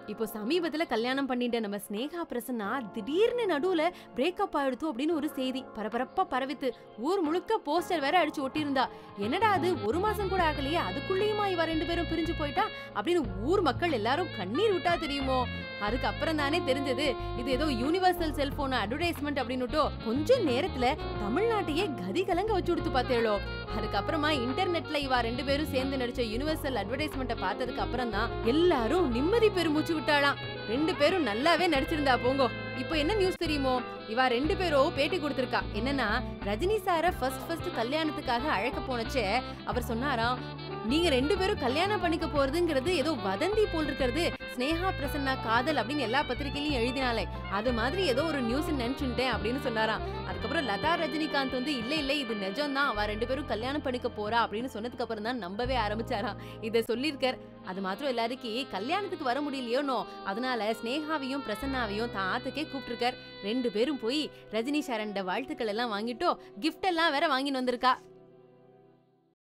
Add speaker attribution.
Speaker 1: இப்போ சமீபத்துல கல்யாணம் பண்ணிட்ட நம்ம ஸ்னேகா பிரசன்னா திடீர்னு நடுவுல பிரேக்கப் ஆயிடுத்து அப்படின்னு ஒரு செய்தி பரபரப்பா பரவித்து ஊர் முழுக்க போஸ்டர் வேற அடிச்சு ஒட்டியிருந்தா என்னடா அது ஒரு மாசம் கூட ஆகலையே அதுக்குள்ளேயுமா இவ ரெண்டு பேரும் பிரிஞ்சு போயிட்டா அப்படின்னு ஊர் மக்கள் எல்லாரும் கண்ணீர் விட்டா தெரியுமோ அதுக்கு அப்புறம் தானே தெரிஞ்சது இது ஏதோ யூனிவர்சல் செல்போன் அட்வர்டைஸ்மெண்ட் அப்படின்னுட்டோ கொஞ்ச நேரத்துல தமிழ்நாட்டையே கதி கலங்க வச்சு கொடுத்து பார்த்தேளோ அதுக்கப்புறமா இன்டர்நெட்ல இவா ரெண்டு பேரும் சேர்ந்து நடிச்ச யூனிவர்சல் அட்வர்டைஸ்மெண்ட்டை பார்த்ததுக்கு அப்புறம் தான் எல்லாரும் நிம்மதி பெருமூச்சு விட்டாளாம் ரெண்டு பேரும் நல்லாவே நடிச்சிருந்தா போங்கோ இப்போ என்ன நியூஸ் தெரியுமோ இவா ரெண்டு பேரும் பேட்டி கொடுத்திருக்கா என்னன்னா ரஜினி சார ஃபர்ஸ்ட் ஃபர்ஸ்ட் கல்யாணத்துக்காக அழைக்க போனச்சே அவர் சொன்னாராம் நீங்க ரெண்டு பேரும் கல்யாணம் பண்ணிக்க போறதுங்கிறது ஏதோ வதந்தி போல் இருக்கிறது ஸ்னேகா பிரசன்னா காதல் அப்படின்னு எல்லா பத்திரிகையிலயும் எழுதினாலே அது மாதிரி ஏதோ ஒரு நியூஸ் நினைச்சுட்டேன் அப்படின்னு சொன்னாராம் அதுக்கப்புறம் லதா ரஜினிகாந்த் வந்து இல்ல இல்ல இது நிஜம்தான் அவ ரெண்டு பேரும் கல்யாணம் பண்ணிக்க போறா அப்படின்னு சொன்னதுக்கு அப்புறம் தான் நம்பவே ஆரம்பிச்சாராம் இதை சொல்லியிருக்கார் அது மாத்திரம் எல்லாருக்கும் கல்யாணத்துக்கு வர முடியலையோனோ அதனால ஸ்னேகாவையும் பிரசன்னாவையும் தான் ஆத்துக்கே கூப்பிட்டிருக்கார் ரெண்டு பேரும் போய் ரஜினி சரண்ட வாழ்த்துக்கள் எல்லாம் வாங்கிட்டோ கிஃப்ட் எல்லாம் வேற வாங்கின்னு வந்திருக்கா